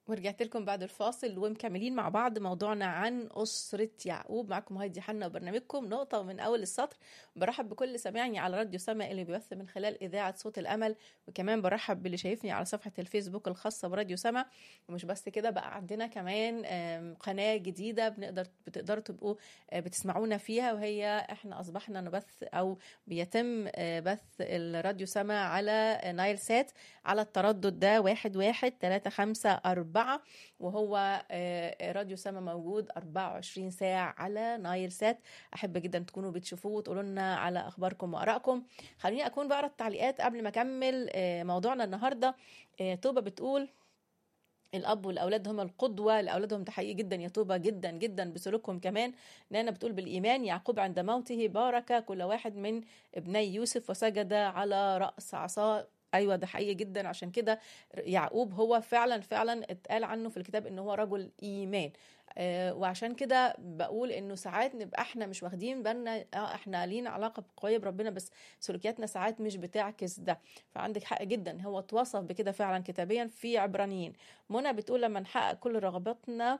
ورجعت لكم بعد الفاصل ومكملين مع بعض موضوعنا عن أسرة يعقوب معكم هايدي حنا وبرنامجكم نقطة من أول السطر برحب بكل سامعني على راديو سما اللي بيبث من خلال إذاعة صوت الأمل وكمان برحب باللي شايفني على صفحة الفيسبوك الخاصة براديو سما ومش بس كده بقى عندنا كمان قناة جديدة بنقدر بتقدروا تبقوا بتسمعونا فيها وهي احنا أصبحنا نبث أو بيتم بث الراديو سما على نايل سات على التردد ده واحد واحد تلاتة خمسة أربعة وهو راديو سما موجود 24 ساعة على نايل سات أحب جدا تكونوا بتشوفوه وتقولوا لنا على أخباركم وآرائكم خليني أكون بقرا التعليقات قبل ما أكمل موضوعنا النهاردة توبة بتقول الاب والاولاد هم القدوه لاولادهم ده حقيقي جدا يا توبه جدا جدا بسلوكهم كمان نانا بتقول بالايمان يعقوب عند موته بارك كل واحد من ابني يوسف وسجد على راس عصاه ايوه ده حقيقي جدا عشان كده يعقوب هو فعلا فعلا اتقال عنه في الكتاب ان هو رجل ايمان آه وعشان كده بقول انه ساعات نبقى احنا مش واخدين بالنا اه احنا لينا علاقه قويه بربنا بس سلوكياتنا ساعات مش بتعكس ده فعندك حق جدا هو اتوصف بكده فعلا كتابيا في عبرانيين منى بتقول لما نحقق كل رغباتنا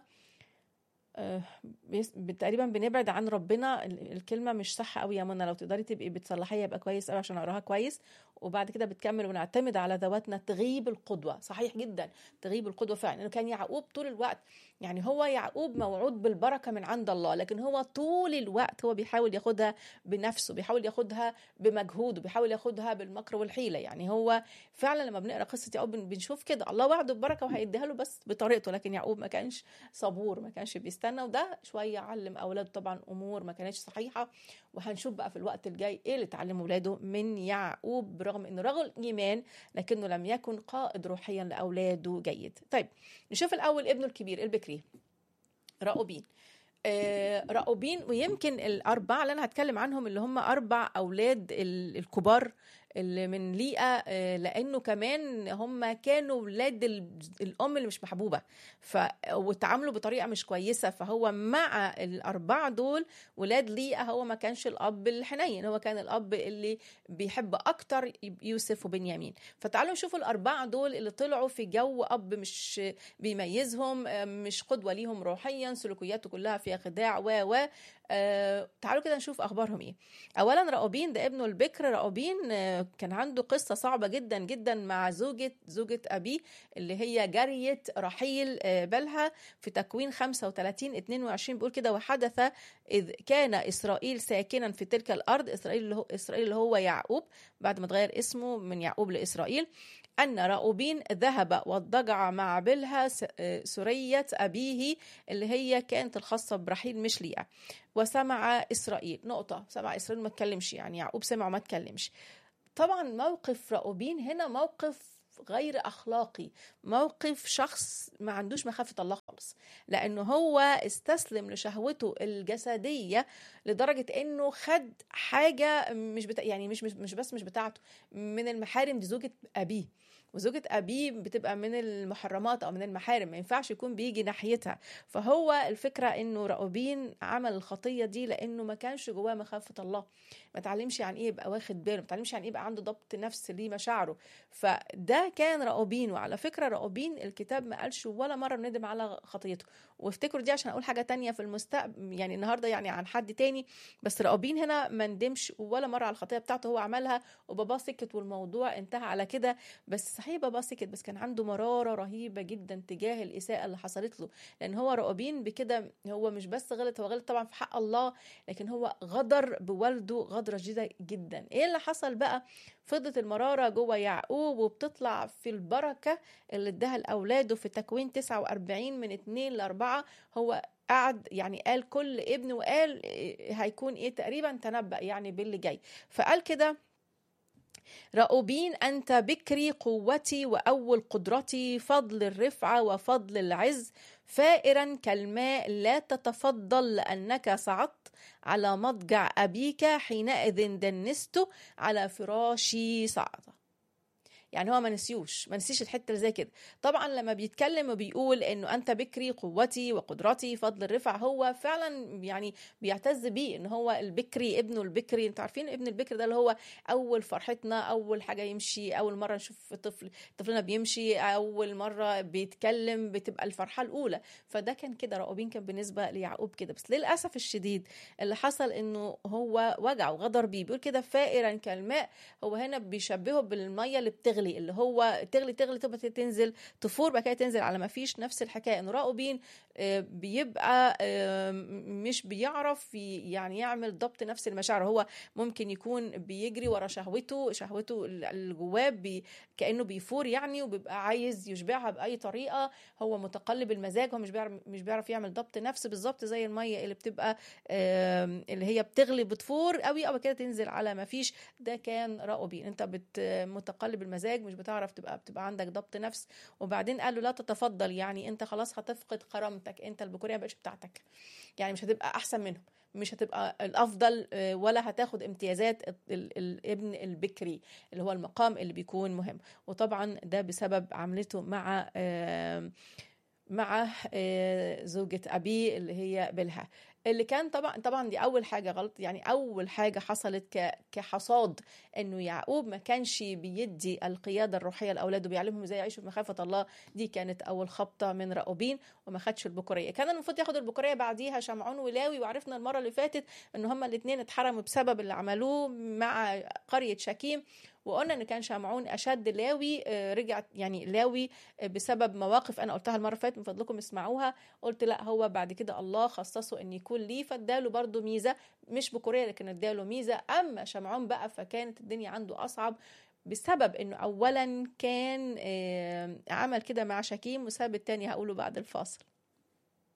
تقريبا بنبعد عن ربنا الكلمه مش صح قوي يا منى لو تقدري تبقي بتصلحيها يبقى كويس قوي عشان اقراها كويس وبعد كده بتكمل ونعتمد على ذواتنا تغيب القدوه صحيح جدا تغيب القدوه فعلا انه كان يعقوب طول الوقت يعني هو يعقوب موعود بالبركه من عند الله لكن هو طول الوقت هو بيحاول ياخدها بنفسه بيحاول ياخدها بمجهوده بيحاول ياخدها بالمكر والحيله يعني هو فعلا لما بنقرا قصه يعقوب بنشوف كده الله وعده ببركه وهيديها له بس بطريقته لكن يعقوب ما كانش صبور ما كانش بيستنى وده شويه علم اولاده طبعا امور ما كانتش صحيحه وهنشوف بقى في الوقت الجاي ايه اللي اتعلم اولاده من يعقوب برغم انه رجل ايمان لكنه لم يكن قائد روحيا لاولاده جيد طيب نشوف الاول ابنه الكبير البكري راؤوبين آه راؤوبين ويمكن الاربعه اللي انا هتكلم عنهم اللي هم اربع اولاد الكبار اللي من ليئة لانه كمان هم كانوا ولاد الام اللي مش محبوبه ف وتعاملوا بطريقه مش كويسه فهو مع الاربعه دول ولاد ليئة هو ما كانش الاب الحنين هو كان الاب اللي بيحب اكتر يوسف وبنيامين فتعالوا نشوفوا الاربعه دول اللي طلعوا في جو اب مش بيميزهم مش قدوه ليهم روحيا سلوكياته كلها فيها خداع و و آه تعالوا كده نشوف اخبارهم ايه اولا راؤوبين ده ابنه البكر راؤوبين آه كان عنده قصه صعبه جدا جدا مع زوجة زوجة ابيه اللي هي جاريه رحيل آه بلها في تكوين 35 22 بيقول كده وحدث اذ كان اسرائيل ساكنا في تلك الارض اسرائيل اللي هو اسرائيل اللي هو يعقوب بعد ما تغير اسمه من يعقوب لاسرائيل أن راؤوبين ذهب واضطجع مع بلها سرية أبيه اللي هي كانت الخاصة برحيل مش ليئة وسمع إسرائيل نقطة سمع إسرائيل ما تكلمش يعني يعقوب سمع وما تكلمش طبعا موقف راؤوبين هنا موقف غير اخلاقي موقف شخص ما عندوش مخافه الله خالص لانه هو استسلم لشهوته الجسديه لدرجه انه خد حاجه مش بتا... يعني مش مش بس مش بتاعته من المحارم دي زوجة ابيه وزوجة أبيه بتبقى من المحرمات أو من المحارم ما ينفعش يكون بيجي ناحيتها فهو الفكرة إنه راؤوبين عمل الخطية دي لأنه ما كانش جواه مخافة الله ما تعلمش يعني إيه يبقى واخد باله ما تعلمش يعني إيه يبقى عنده ضبط نفس ليه مشاعره فده كان راؤوبين وعلى فكرة راؤوبين الكتاب ما قالش ولا مرة ندم على خطيته وافتكروا دي عشان أقول حاجة تانية في المستقبل يعني النهاردة يعني عن حد تاني بس راؤوبين هنا ما ندمش ولا مرة على الخطية بتاعته هو عملها وباباه سكت والموضوع انتهى على كده بس صحيح بابا سكت بس كان عنده مرارة رهيبة جدا تجاه الإساءة اللي حصلت له لأن هو راؤوبين بكده هو مش بس غلط هو غلط طبعا في حق الله لكن هو غدر بوالده غدرة شديدة جدا إيه اللي حصل بقى فضلت المرارة جوه يعقوب وبتطلع في البركة اللي اداها لأولاده في تكوين 49 من 2 ل 4 هو قعد يعني قال كل ابن وقال هيكون ايه تقريبا تنبأ يعني باللي جاي فقال كده راؤوبين أنت بكري قوتي وأول قدرتي فضل الرفعة وفضل العز فائرا كالماء لا تتفضل لأنك صعدت على مضجع أبيك حينئذ دنست على فراشي صعدة يعني هو ما نسيوش ما نسيش الحته اللي زي كده طبعا لما بيتكلم وبيقول انه انت بكري قوتي وقدرتي فضل الرفع هو فعلا يعني بيعتز بيه ان هو البكري ابنه البكري انتوا عارفين ابن البكري ده اللي هو اول فرحتنا اول حاجه يمشي اول مره نشوف طفل طفلنا بيمشي اول مره بيتكلم بتبقى الفرحه الاولى فده كان كده راؤوبين كان بالنسبه ليعقوب كده بس للاسف الشديد اللي حصل انه هو وجع وغدر بيه بيقول كده فائرا كالماء هو هنا بيشبهه بالميه اللي بتغلي اللي هو تغلي تغلي تبقى تنزل تفور بقى كده تنزل على ما فيش نفس الحكايه انه راؤوبين بيبقى مش بيعرف يعني يعمل ضبط نفس المشاعر هو ممكن يكون بيجري ورا شهوته شهوته اللي جواه بي كانه بيفور يعني وبيبقى عايز يشبعها باي طريقه هو متقلب المزاج هو مش بيعرف مش بيعرف يعمل ضبط نفس بالظبط زي الميه اللي بتبقى اللي هي بتغلي بتفور قوي او كده تنزل على ما فيش ده كان راؤوبين انت بت متقلب المزاج مش بتعرف تبقى بتبقى عندك ضبط نفس وبعدين قال له لا تتفضل يعني انت خلاص هتفقد كرامتك انت البكوريه ما بقتش بتاعتك يعني مش هتبقى احسن منهم مش هتبقى الافضل ولا هتاخد امتيازات الابن البكري اللي هو المقام اللي بيكون مهم وطبعا ده بسبب عملته مع مع زوجة أبيه اللي هي بلها اللي كان طبعا طبعا دي اول حاجه غلط يعني اول حاجه حصلت كحصاد انه يعقوب ما كانش بيدي القياده الروحيه لاولاده بيعلمهم ازاي يعيشوا بمخافه الله دي كانت اول خبطه من راؤوبين وما خدش البكوريه كان المفروض ياخد البكوريه بعديها شمعون ولاوي وعرفنا المره اللي فاتت ان هما الاثنين اتحرموا بسبب اللي عملوه مع قريه شكيم وقلنا ان كان شمعون اشد لاوي رجع يعني لاوي بسبب مواقف انا قلتها المره اللي فاتت من فضلكم اسمعوها قلت لا هو بعد كده الله خصصه ان يكون ليه فاداله برضه ميزه مش بكوريه لكن اداله ميزه اما شمعون بقى فكانت الدنيا عنده اصعب بسبب انه اولا كان عمل كده مع شكيم وسبب التاني هقوله بعد الفاصل